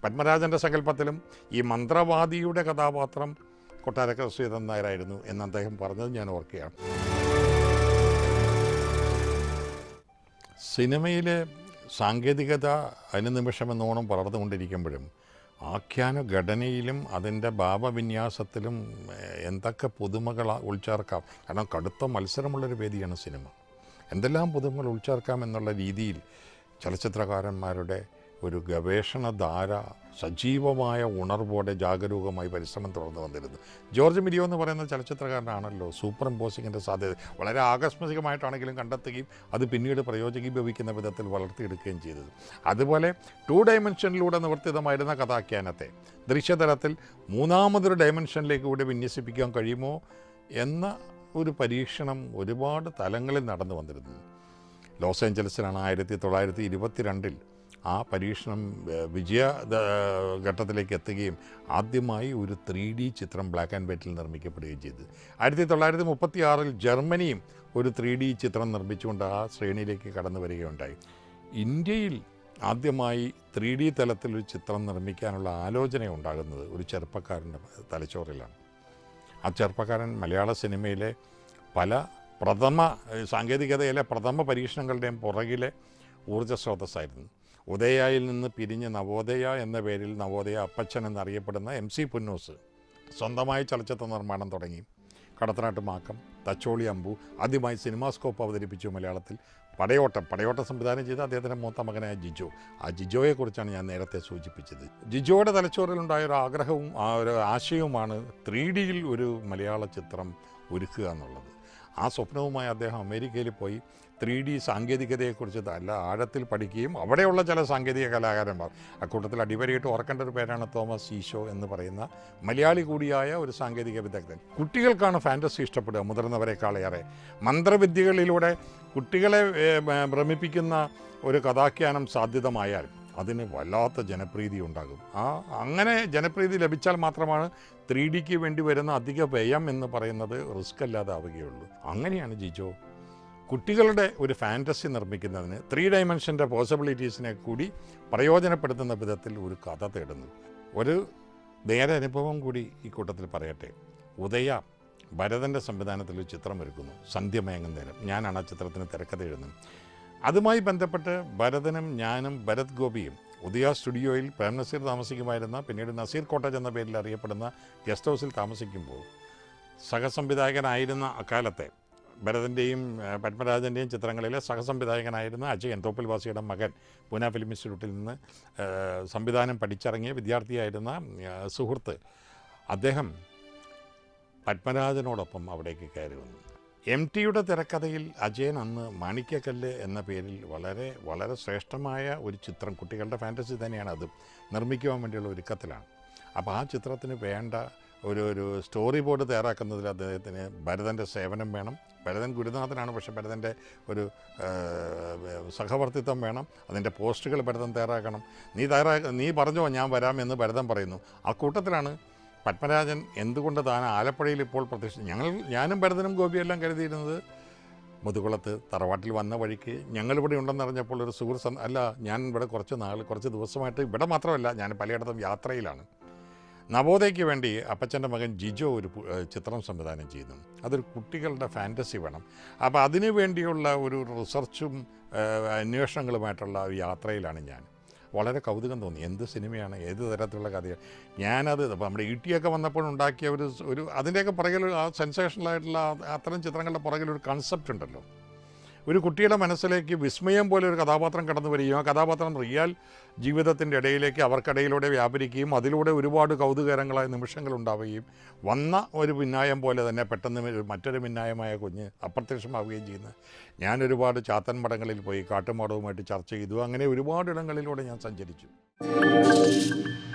പത്മരാജൻ്റെ സങ്കല്പത്തിലും ഈ മന്ത്രവാദിയുടെ കഥാപാത്രം കൊട്ടാരക്കര ശ്രീധരൻ നായരായിരുന്നു എന്ന് അദ്ദേഹം പറഞ്ഞത് ഞാൻ ഓർക്കുകയാണ് സിനിമയിലെ സാങ്കേതികത അനുനിമിഷമെന്നോണം വളർന്നുകൊണ്ടിരിക്കുമ്പോഴും ആഖ്യാന ഘടനയിലും അതിൻ്റെ ഭാവവിന്യാസത്തിലും ഏഹ്, എന്തൊക്കെ പുതുമകൾ ഉൾച്ചേർക്കാം കാരണം കടുത്ത മത്സരമുള്ളൊരു വേദിയാണ് സിനിമ എന്തെല്ലാം പുതുമകൾ ഉൾച്ചേർക്കാം എന്നുള്ള രീതിയിൽ ചലച്ചിത്രകാരന്മാരുടെ ഒരു ഗവേഷണധാര സജീവമായ ഉണർവോടെ ജാഗരൂകമായി പരിശ്രമം തുടർന്നു വന്നിരുന്നു ജോർജ് മിരിയോ എന്ന് പറയുന്ന ചലച്ചിത്രകാരനാണല്ലോ സൂപ്പർ ഇമ്പോസിങ്ങിൻ്റെ സാധ്യത വളരെ ആകസ്മികമായിട്ടാണെങ്കിലും കണ്ടെത്തുകയും അത് പിന്നീട് പ്രയോജകീഭവിക്കുന്ന വിധത്തിൽ വളർത്തിയെടുക്കുകയും ചെയ്തത് അതുപോലെ ടു ഡയമെൻഷനിലൂടെ നിവർത്തിതമായിരുന്ന കഥാഖ്യാനത്തെ ദൃശ്യതലത്തിൽ മൂന്നാമതൊരു ഡയമെൻഷനിലേക്ക് കൂടി വിന്യസിപ്പിക്കാൻ കഴിയുമോ എന്ന ഒരു പരീക്ഷണം ഒരുപാട് തലങ്ങളിൽ നടന്നു വന്നിരുന്നു ലോസ് ഏഞ്ചലസിലാണ് ആയിരത്തി തൊള്ളായിരത്തി ഇരുപത്തിരണ്ടിൽ ആ പരീക്ഷണം ഏഹ്, വിജയ ദ- ഘട്ടത്തിലേക്ക് എത്തുകയും ആദ്യമായി ഒരു ത്രീ ഡി ചിത്രം ബ്ലാക്ക് ആൻഡ് വൈറ്റിൽ നിർമ്മിക്കപ്പെടുകയും ചെയ്തു ആയിരത്തി തൊള്ളായിരത്തി മുപ്പത്തി ആറിൽ ജർമ്മനിയും ഒരു ത്രീ ഡി ചിത്രം നിർമ്മിച്ചുകൊണ്ട് ആ ശ്രേണിയിലേക്ക് കടന്നു വരികയുണ്ടായി ഇന്ത്യയിൽ ആദ്യമായി ത്രീ ഡി തലത്തിൽ ഒരു ചിത്രം നിർമ്മിക്കാനുള്ള ആലോചന ഉണ്ടാകുന്നത് ഒരു ചെറുപ്പക്കാരൻ്റെ തലച്ചോറിലാണ് ആ ചെറുപ്പക്കാരൻ മലയാള സിനിമയിലെ പല പ്രഥമ ഏഹ് സാങ്കേതികതയിലെ പ്രഥമ പരീക്ഷണങ്ങളുടെയും പുറകിലെ ഊർജ്ജ സ്രോതസ്സായിരുന്നു ഉദയയിൽ നിന്ന് പിരിഞ്ഞ് നവോദയ എന്ന പേരിൽ നവോദയ അപ്പച്ചൻ എന്നറിയപ്പെടുന്ന എം സി പുന്നൂസ് സ്വന്തമായി ചലച്ചിത്ര നിർമ്മാണം തുടങ്ങി കടത്തനാട്ട് മാക്കം തച്ചോളി അമ്പു ആദ്യമായി സിനിമാസ്കോപ്പ് അവതരിപ്പിച്ചു മലയാളത്തിൽ പടയോട്ടം പടയോട്ടം സംവിധാനം ചെയ്ത അദ്ദേഹത്തിൻ്റെ മൂത്ത മകനായ ജിജോ ആ ജിജോയെക്കുറിച്ചാണ് ഞാൻ നേരത്തെ സൂചിപ്പിച്ചത് ജിജോയുടെ തലച്ചോറിലുണ്ടായ ഒരു ആഗ്രഹവും ആ ഒരു ആശയവുമാണ് ത്രീ ഡിയിൽ ഒരു മലയാള ചിത്രം ഒരുക്കുക എന്നുള്ളത് ആ സ്വപ്നവുമായി അദ്ദേഹം അമേരിക്കയിൽ പോയി ത്രീ ഡി സാങ്കേതികതയെക്കുറിച്ച് നല്ല ആഴത്തിൽ പഠിക്കുകയും അവിടെയുള്ള ചില സാങ്കേതിക കലാകാരന്മാർ അക്കൂട്ടത്തിൽ അടിവരയിട്ട് ഓർക്കേണ്ട ഒരു പേരാണ് തോമസ് ഈശോ എന്ന് പറയുന്ന മലയാളി കൂടിയായ ഒരു സാങ്കേതിക വിദഗ്ധൻ കുട്ടികൾക്കാണ് ഫാൻറ്റസി ഇഷ്ടപ്പെടുക മുതിർന്നവരെക്കാളേറെ മന്ത്രവിദ്യകളിലൂടെ കുട്ടികളെ ഏ, ഭ- ഭ്രമിപ്പിക്കുന്ന ഒരു കഥാഖ്യാനം സാധ്യതമായാൽ അതിന് വല്ലാത്ത ജനപ്രീതി ഉണ്ടാകും ആ അങ്ങനെ ജനപ്രീതി ലഭിച്ചാൽ മാത്രമാണ് ത്രീ ഡിക്ക് വേണ്ടി വരുന്ന അധിക വ്യയം എന്ന് പറയുന്നത് റിസ്ക് അല്ലാതെ ആവുകയുള്ളൂ അങ്ങനെയാണ് ജിജോ കുട്ടികളുടെ ഒരു ഫാൻറ്റസി നിർമ്മിക്കുന്നതിന് ത്രീ ഡയമെൻഷൻ്റെ പോസിബിലിറ്റീസിനെ കൂടി പ്രയോജനപ്പെടുത്തുന്ന വിധത്തിൽ ഒരു കഥ തേടുന്നു ഒരു നേരെ അനുഭവം കൂടി ഈ കൂട്ടത്തിൽ പറയട്ടെ ഉദയ ഭരതൻ്റെ സംവിധാനത്തിൽ ഒരു ചിത്രം ഒരുക്കുന്നു സന്ധ്യമയങ്ങും നേരം ഞാനാണ് ആ ചിത്രത്തിന് തിരക്കഥ എഴുതുന്നത് അതുമായി ബന്ധപ്പെട്ട് ഭരതനും ഞാനും ഭരത് ഗോപിയും ഉദയ സ്റ്റുഡിയോയിൽ പ്രേം നസീർ താമസിക്കുമായിരുന്ന പിന്നീട് നസീർ കോട്ടേജ് എന്ന പേരിൽ അറിയപ്പെടുന്ന ഗസ്റ്റ് ഹൗസിൽ താമസിക്കുമ്പോൾ സഹസംവിധായകനായിരുന്ന അക്കാലത്തെ ഭരതൻ്റെയും ഏഹ്, പത്മരാജൻ്റെയും ചിത്രങ്ങളിലെ സഹസംവിധായകനായിരുന്ന അജയൻ തോപ്പിൽ വാസിയുടെ മകൻ പൂന ഫിലിം ഇൻസ്റ്റിറ്റ്യൂട്ടിൽ നിന്ന് ഏഹ്, സംവിധാനം പഠിച്ചിറങ്ങിയ വിദ്യാർത്ഥിയായിരുന്ന ഏഹ്, സുഹൃത്ത് അദ്ദേഹം പത്മരാജനോടൊപ്പം അവിടേക്ക് കയറി വന്നു എം ടിയുടെ തിരക്കഥയിൽ അജയൻ അന്ന് മാണിക്യക്കല്ല് എന്ന പേരിൽ വളരെ വളരെ ശ്രേഷ്ഠമായ ഒരു ചിത്രം കുട്ടികളുടെ ഫാൻറ്റസി തന്നെയാണ് അത് നിർമ്മിക്കുവാൻ വേണ്ടിയുള്ള ഒരുക്കത്തിലാണ് അപ്പോൾ ആ ചിത്രത്തിന് വേണ്ട ഒരു ഒരു സ്റ്റോറി ബോർഡ് തയ്യാറാക്കുന്നതിൽ അദ്ദേഹത്തിന് ഭരതൻ്റെ സേവനം വേണം ഭരതൻ ഗുരുനാഥനാണ് പക്ഷേ ഭരതൻ്റെ ഒരു ആ, സഹവർത്തിത്വം വേണം അതിൻ്റെ പോസ്റ്റുകൾ ഭരതൻ തയ്യാറാക്കണം നീ തയ്യാറാ നീ പറഞ്ഞോ ഞാൻ വരാമെന്ന് ഭരതൻ പറയുന്നു ആ കൂട്ടത്തിലാണ് പത്മരാജൻ എന്തുകൊണ്ട് താൻ ആലപ്പുഴയിൽ ഇപ്പോൾ പ്രത്യക്ഷ ഞങ്ങൾ ഞാനും ഭരതനും ഗോപിയെല്ലാം കരുതിയിരുന്നത് മുതുകുളത്ത് തറവാട്ടിൽ വന്ന വഴിക്ക് ഞങ്ങളിവിടെ ഉണ്ടെന്നറിഞ്ഞപ്പോൾ ഒരു സുഹൃത്ത് സന്ദ- അല്ല ഞാൻ ഇവിടെ കുറച്ച് നാൾ കുറച്ച് ദിവസമായിട്ട് ഇവിടെ മാത്രമല്ല ഞാൻ പലയിടത്തും യാത്രയിലാണ് നവോദയയ്ക്ക് വേണ്ടി അപ്പച്ചൻ്റെ മകൻ ജിജോ ഒരു പു- ഏഹ് ചിത്രം സംവിധാനം ചെയ്യുന്നു അതൊരു കുട്ടികളുടെ ഫാൻറ്റസി വേണം അപ്പോൾ അതിനു വേണ്ടിയുള്ള ഒരു റിസർച്ചും ഏഹ് അന്വേഷണങ്ങളുമായിട്ടുള്ള ഒരു യാത്രയിലാണ് ഞാൻ വളരെ കൗതുകം തോന്നി എന്ത് സിനിമയാണ് ഏത് തരത്തിലുള്ള കഥയാണ് ഞാനത് അപ്പോൾ നമ്മുടെ ഇ ടി ഒക്കെ വന്നപ്പോൾ ഉണ്ടാക്കിയ ഒരു സ് ഒരു അതിൻ്റെയൊക്കെ പുറകിൽ ആ സെൻസേഷണലായിട്ടുള്ള ആ- അത്തരം ചിത്രങ്ങളുടെ പുറകിൽ ഒരു കൺസെപ്റ്റ് ഉണ്ടല്ലോ ഒരു കുട്ടിയുടെ മനസ്സിലേക്ക് വിസ്മയം പോലെ ഒരു കഥാപാത്രം കടന്നു വരികയും ആ കഥാപാത്രം റിയൽ ജീവിതത്തിൻ്റെ ഇടയിലേക്ക് അവർക്കിടയിലൂടെ വ്യാപരിക്കുകയും അതിലൂടെ ഒരുപാട് കൗതുകകരങ്ങളായ നിമിഷങ്ങൾ ഉണ്ടാവുകയും വന്ന ഒരു മിന്നായം പോലെ തന്നെ പെട്ടെന്ന് ഒരു മറ്റൊരു മിന്നായമായ കുഞ്ഞ് അപ്രത്യക്ഷമാവുകയും ചെയ്യുന്ന ഞാൻ ഒരുപാട് ചാത്തൻ മടങ്ങളിൽ പോയി കാട്ടുമാടവുമായിട്ട് ചർച്ച ചെയ്തു അങ്ങനെ ഒരുപാട് ഇടങ്ങളിലൂടെ ഞാൻ സഞ്ചരിച്ചു